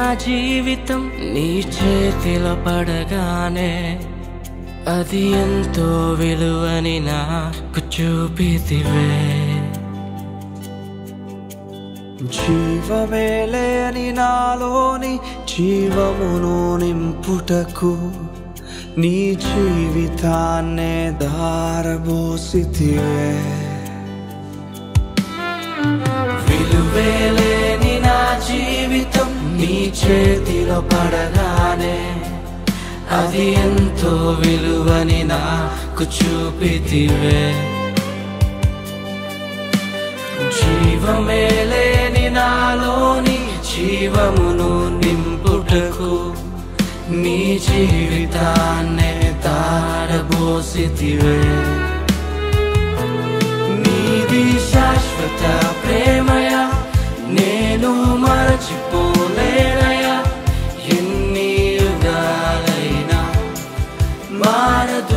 జీవితం నీ చేతిలో పడగానే అది ఎంతో విలువని నాకు చూపితివే జీవమేలే అని నాలోని జీవమును నింపుటకు నీ జీవితాన్నే దారబోసితివే విలువేలేని నా జీవితం నీ చేతిలో పడగానే అది ఎంతో విలువని నాకు చూపితివే జీవమేలేని నాలోని జీవమును నింపుటకు నీ జీవితాన్నే తారబోసితివే నీది శాశ్వత ప్రేమయ నేను మరచిపోలేనయా ఎన్ని యుగాలైనా మారదు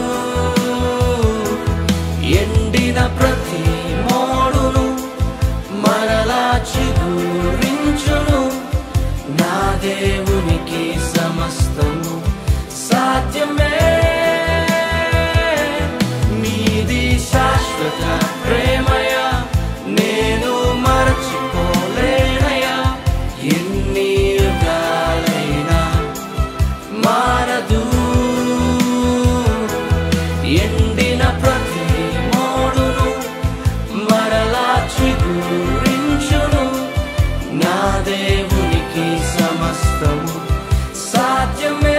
ఎండిన ప్రతి మోడును మరలా చిగురించును నా దేవునికి సమస్తము సాధ్యమే నీది శాశ్వత ప్రేమయ నేను మరచిపోలేనయా ఎన్ని యుగాలైనా మారదు ఎండిన ప్రతి మోడును మరలా చిగురించును నా దేవునికి సమస్తము సాధ్యమే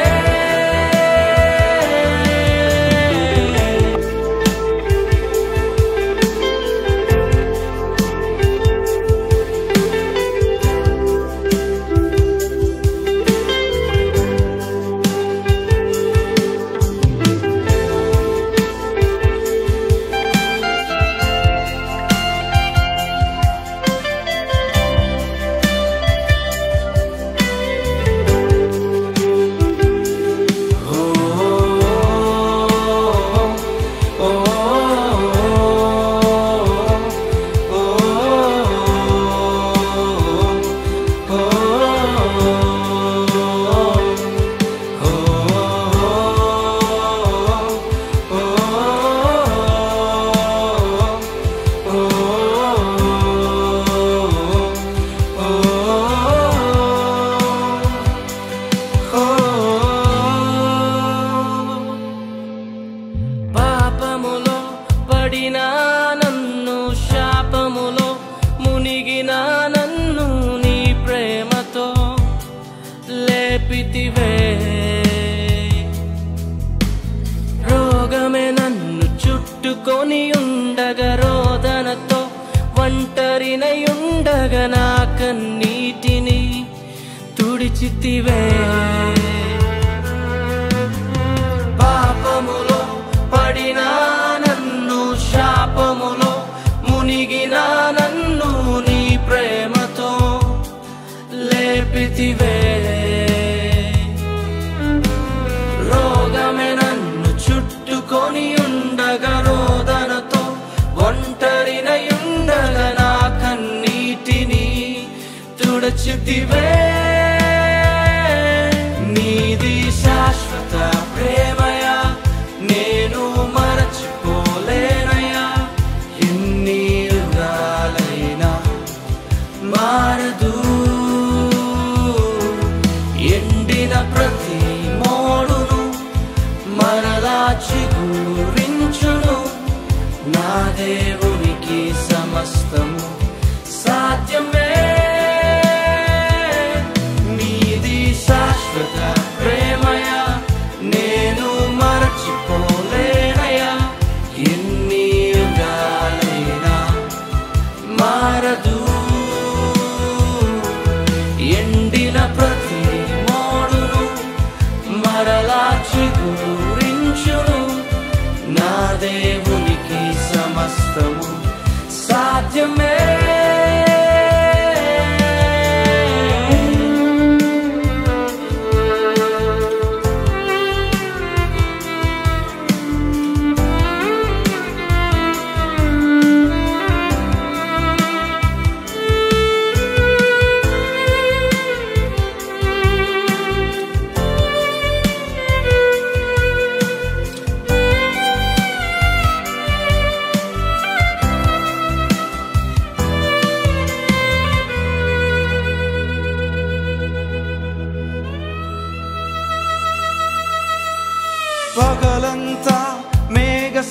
పాపములో పడిన నన్ను శాపములో మునిగిన నన్ను నీ ప్రేమతో లేపితివే రోగమే నన్ను చుట్టుకొని ఉండగా రోదనతో ఒంటరినై ఉండగా నా కన్నీటిని తుడిచితివే పాపములో పడిన నన్ను శాపములో మునిగిన నన్ను నీ ప్రేమతో లేపితివే రోగమే నన్ను చుట్టుకొని ఉండగా రోదనతో ఒంటరినై ఉండగా నా కన్నీటిని తుడచితివే నీది శాశ్వత ప్రేమయ నేను మరచిపోలేనయా ఎన్ని యుగాలైనా మారదు ఎండిన ప్రతి మోడును మరలా చిగురించును నా దేవునికి సమస్తము సాధ్యమే నీది శాశ్వత ప్రేమయ నేను మరచిపోలేనయా ఎన్ని యుగాలైనా మారదు ఎండిన ప్రతి మోడును మరలా చిగురించును నా దేవునికి సమస్తము సాధ్యమే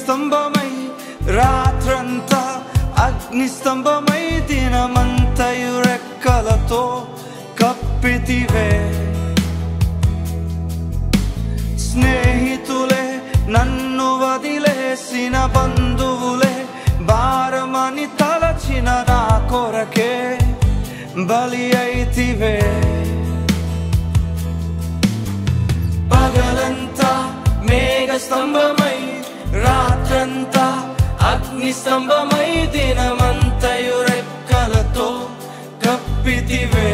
మేఘస్తంభమై రాత్రంతా అగ్నిస్తంభమై దినమంతయు రెక్కలతో కప్పితివే స్నేహితులే నన్ను వదిలేసిన బంధువులే భారమని తలచిన నా కొరకే బలి అయితివే పగలంతా మేఘ స్తంభమై రాత్రంతా అగ్ని స్తంభమై దినమంతయు రెక్కలతో కప్పితివే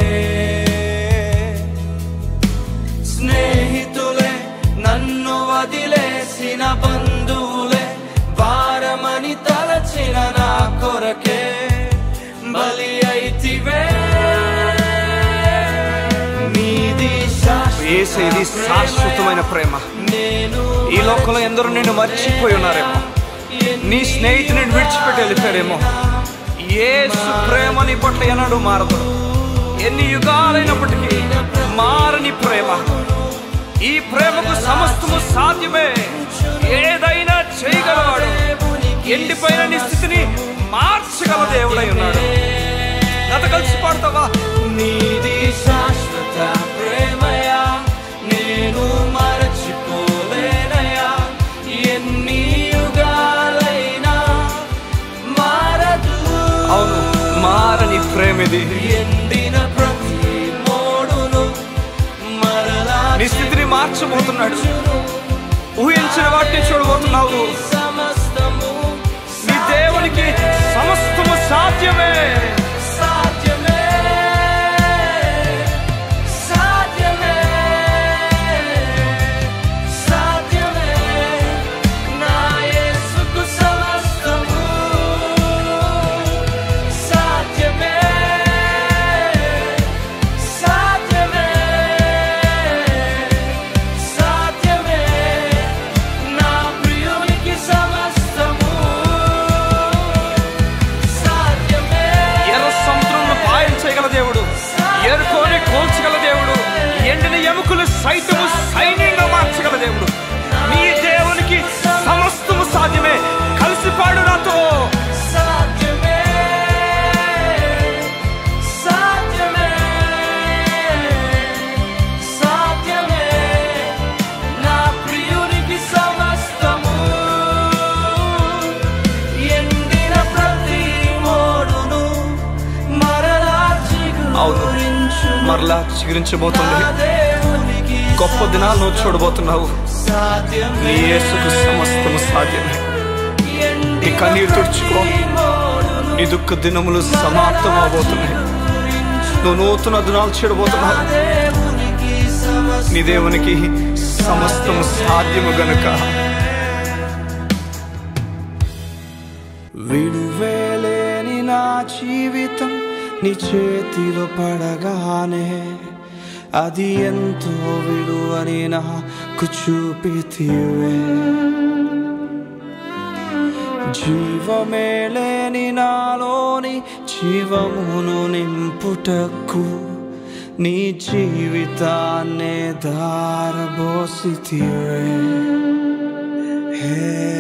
స్నేహితులే నన్ను వదిలేసిన బంధువులే భారమని తలచిన నా కొరకే బలి అయితివే నీది ఏసు ఇది శాశ్వతమైన ప్రేమ నేను ఈ లోకంలో ఎందరో నిన్ను మర్చిపోయి ఉన్నారేమో నీ స్నేహితుని విడిచిపెట్టి వెళ్ళిపోయారేమో ఏసు ప్రేమ నీ పట్ల ఎన్నడూ మారదు ఎన్ని యుగాలైనప్పటికీ మారని ప్రేమ ఈ ప్రేమకు సమస్తము సాధ్యమే ఏదైనా చేయగలవాడు ఎండిపోయిన నీ స్థితిని మార్చగల దేవుడై ఉన్నాడు నాతో కలిసి పాడతావా నీది శాశ్వత ప్రేమయా నేను మరచిపోలేనయా ఎన్ని యుగాలైనా మారదు అవును మారని ప్రేమిది ఎండిన ప్రతి మోడును మరలా నీ స్థితిని మార్చబోతున్నాడు ఊహించిన వాటిని చూడబోతున్నావు సమస్తము నీ దేవునికి సమస్తము సాధ్యమే సాధ్యమే సాధ్యమే సాధ్యమే నా యేసుకు సమస్తము సాధ్యమే సాధ్యమే సాధ్యమే నా ప్రియునికి సమస్తము సాధ్యమే ఎర్ర సముద్రంలో పాయం చేయగల దేవుడు ఏరుకోని కోల్చగల దేవుడు ఎండిన ఎముకలు సైతము సైన్యంగా మార్చగల దేవుడు నీ దేవునికి సమస్తము సాధ్యమే కలిసి పాడు నాతో సాధ్యమే సాధ్యమే సాధ్యమే నా ప్రియునికి సమస్తము ఎండిన ప్రతి మోడును మరలా అవును చిగురించు మరలా చిగురించబోతుంది నా దేవునికి గొప్ప దినాలు నువ్వు చూడబోతున్నావు సాధ్యమే నీ యేసుకు సమస్తము సాధ్యమే నీ కన్నీరు తుడుచుకో నీ దుఃఖ దినములు సమాప్తం అవబోతున్నాయి నువ్వు నూతన దినాలు చూడబోతున్నావు దేవునికి సమస్త నీ దేవునికి సమస్తము సాధ్యము గనుక విలువేలేని నా జీవితం నీ చేతిలో పడగానే అది ఎంతో విలువని నాకు చూపితివే జీవమే లేని నాలోని జీవమును నింపుటకు నీ జీవితాన్నే దారబోసితివే హే